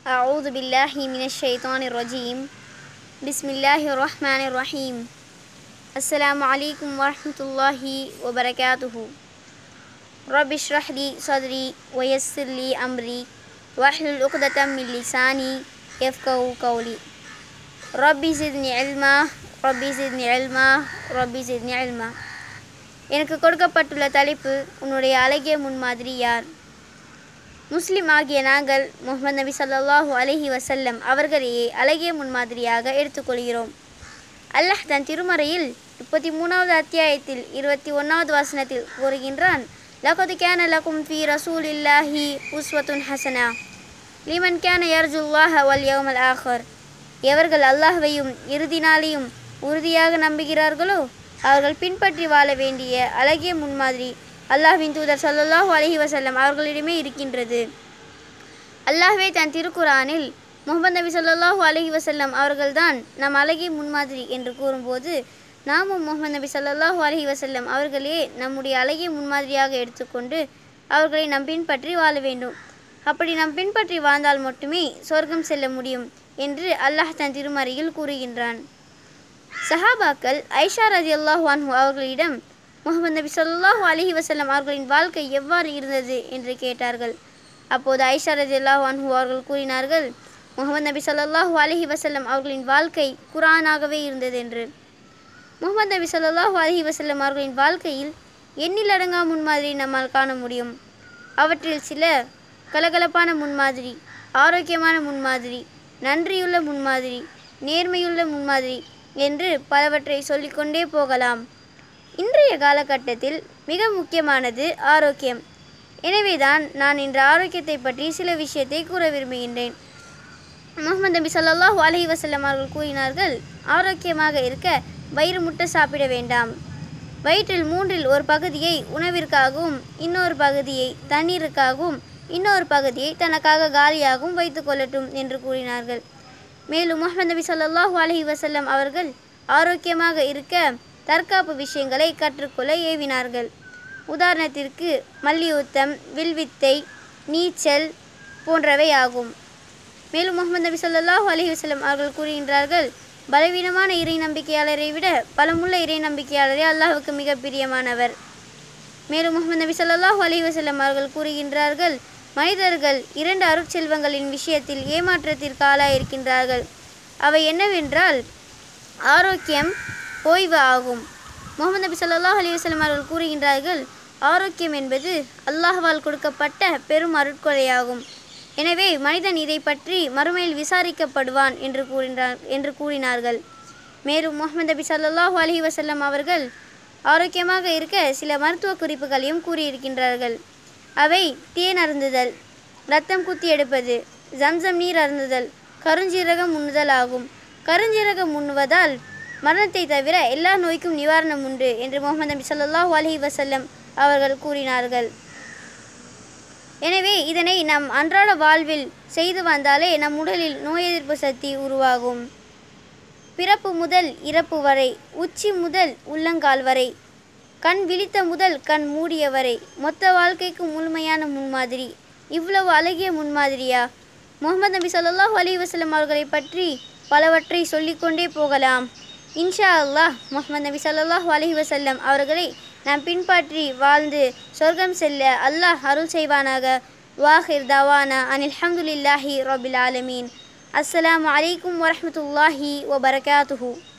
أعوذ بالله من الشيطان الرجيم بسم الله الرحمن الرحيم السلام عليكم ورحمة الله وبركاته رب اشرح لي صدري ويسر لي أمري واحلل عقدة من لساني يفقه قولي ربي زدني علما ربي زدني علما ربي زدني علما எனக்கு கொடுக்கப்பட்டுள்ள தலைப்பு உன்னுடைய அழகிய முன்மாதிரி யார் முஸ்லிம் ஆகிய நாங்கள் முகமது நபி ஸல்லல்லாஹு அலைஹி வஸல்லம் அவர்களையே அழகிய முன்மாதிரியாக எடுத்துக்கொள்கிறோம் அல்லாஹ் தன் திருமறையில் முப்பத்தி மூணாவது அத்தியாயத்தில் இருபத்தி ஒன்றாவது வசனத்தில் கூறுகின்றான் லகது கேன லகும் ஃபி ரசூலில்லாஹி உஸ்வத்துன் ஹசனா லிமன் கேன யர்ஜுல்லாஹ வல் யௌமல் ஆஹர் எவர்கள் அல்லாஹ்வையும் இறுதி நாளையும் உறுதியாக நம்புகிறார்களோ அவர்கள் பின்பற்றி வாழ வேண்டிய அழகிய முன்மாதிரி அல்லாஹ்வின் தூதர் ஸல்லல்லாஹு அலைஹி வஸல்லம் அவர்களிடமே இருக்கின்றது அல்லாஹ்வே தன் திருக்குரானில் முகமது நபி ஸல்லல்லாஹு அலைஹி வஸல்லம் அவர்கள்தான் நம் அழகிய முன்மாதிரி என்று கூறும்போது நாமும் முகமது நபி ஸல்லல்லாஹு அலைஹி வஸல்லம் அவர்களே நம்முடைய அழகிய முன்மாதிரியாக எடுத்துக்கொண்டு அவர்களை நம் பின்பற்றி வாழ வேண்டும் அப்படி நாம் பின்பற்றி வாழ்ந்தால் மட்டுமே சொர்க்கம் செல்ல முடியும் என்று அல்லாஹ் தன் திருமறையில் கூறுகின்றான் சஹாபாக்கள் ஐஷா ரதி அல்லாஹு அன்ஹு அவர்களிடம் முகமது நபி ஸல்லல்லாஹு அலைஹி வஸல்லம் அவர்களின் வாழ்க்கை எவ்வாறு இருந்தது என்று கேட்டார்கள் அப்போது ஐஷா ரதி அல்லாஹு அன்ஹு அவர்கள் கூறினார்கள் முகமது நபி ஸல்லல்லாஹு அலைஹி வஸல்லம் அவர்களின் வாழ்க்கை குரானாகவே இருந்தது என்று முகமது நபி ஸல்லல்லாஹு அலைஹி வஸல்லம் அவர்களின் வாழ்க்கையில் எண்ணிலடங்கா முன்மாதிரி நம்மால் காண முடியும் அவற்றில் சில கலகலப்பான முன்மாதிரி ஆரோக்கியமான முன்மாதிரி நன்றியுள்ள முன்மாதிரி நேர்மையுள்ள முன்மாதிரி என்று பலவற்றை சொல்லிக்கொண்டே போகலாம் இன்றைய காலகட்டத்தில் மிக முக்கியமானது ஆரோக்கியம் எனவேதான் நான் இன்று ஆரோக்கியத்தை பற்றி சில விஷயத்தை கூற விரும்புகின்றேன் முகமது நபி ஸல்லல்லாஹு அலைஹி வஸல்லம் அவர்கள் கூறினார்கள் ஆரோக்கியமாக இருக்க வயிறு முட்டை சாப்பிட வேண்டாம் வயிற்றில் மூன்றில் ஒரு பகுதியை உணவிற்காகவும் இன்னொரு பகுதியை தண்ணீருக்காகவும் இன்னொரு பகுதியை தனக்காக காலியாகவும் வைத்துக் கொள்ளட்டும் என்று கூறினார்கள் மேலும் முகமது நபி ஸல்லல்லாஹு அலைஹி வஸல்லம் அவர்கள் ஆரோக்கியமாக இருக்க தற்காப்பு விஷயங்களை கற்றுக்கொள்ள ஏவினார்கள் உதாரணத்திற்கு மல்யுத்தம் வில்வித்தை நீச்சல் போன்றவை ஆகும் மேலும் முகமது நபி ஸல்லல்லாஹு அலைஹி வஸல்லம் அவர்கள் கூறுகின்றார்கள் பலவீனமான இறை நம்பிக்கையாளரை விட பலமுள்ள இறை நம்பிக்கையாளரே அல்லாஹ்வுக்கு மிக பிரியமானவர் மேலும் முகமது நபி ஸல்லல்லாஹு அலைஹி வஸல்லம் அவர்கள் கூறுகின்றார்கள் மனிதர்கள் இரண்டு அருட்செல்வங்களின் விஷயத்தில் ஏமாற்றத்திற்கு ஆளாயிருக்கின்றார்கள் அவை என்னவென்றால் ஆரோக்கியம் ஓய்வு ஆகும் முகமது நபி ஸல்லல்லாஹு அலைஹி வஸல்லம் அவர்கள் கூறுகின்றார்கள் ஆரோக்கியம் என்பது அல்லாஹ்வால் கொடுக்கப்பட்ட பெரும் அருட்கொடையாகும் எனவே மனிதன் இதை பற்றி மறுமையில் விசாரிக்கப்படுவான் என்று கூறினார் என்று கூறினார்கள் மேலும் முகமது நபி ஸல்லல்லாஹு அலைஹி வஸல்லம் அவர்கள் ஆரோக்கியமாக இருக்க சில மருத்துவ குறிப்புகளையும் கூறியிருக்கின்றார்கள் அவை தேன் அருந்துதல் இரத்தம் குத்தி எடுப்பது ஜம்சம் நீர் அருந்துதல் கருஞ்சீரகம் உண்ணுதல் ஆகும் கருஞ்சீரகம் உண்ணுவதால் மரணத்தை தவிர எல்லா நோய்க்கும் நிவாரணம் உண்டு என்று முகமது நபி ஸல்லல்லாஹு அலைஹி வஸல்லம் அவர்கள் கூறினார்கள் எனவே இதனை நம் அன்றாட வாழ்வில் செய்து வந்தாலே நம் உடலில் நோய் எதிர்ப்பு சக்தி உருவாகும் பிறப்பு முதல் இறப்பு வரை உச்சி முதல் உள்ளங்கால் வரை கண் விழித்த முதல் கண் மூடிய வரை மொத்த வாழ்க்கைக்கு முழுமையான முன்மாதிரி இவ்வளவு அழகிய முன்மாதிரியா முகமது நபி ஸல்லல்லாஹு அலைஹி வஸல்லம் அவர்களை பற்றி பலவற்றை சொல்லிக்கொண்டே போகலாம் இன்ஷா அல்லாஹ் முகமது நபி ஸல்லல்லாஹு அலைஹி வஸல்லம் அவர்களை நாம் பின்பற்றி வாழ்ந்து சொர்க்கம் செல்ல அல்லாஹ் அருள் செய்வானாக வாஹிர் தவானா அனில் ஹம்துலில்லாஹி ரபில் ஆலமீன் அஸ்ஸலாமு அலைக்கும் வரஹ்மத்துல்லாஹி வபரகாத்துஹு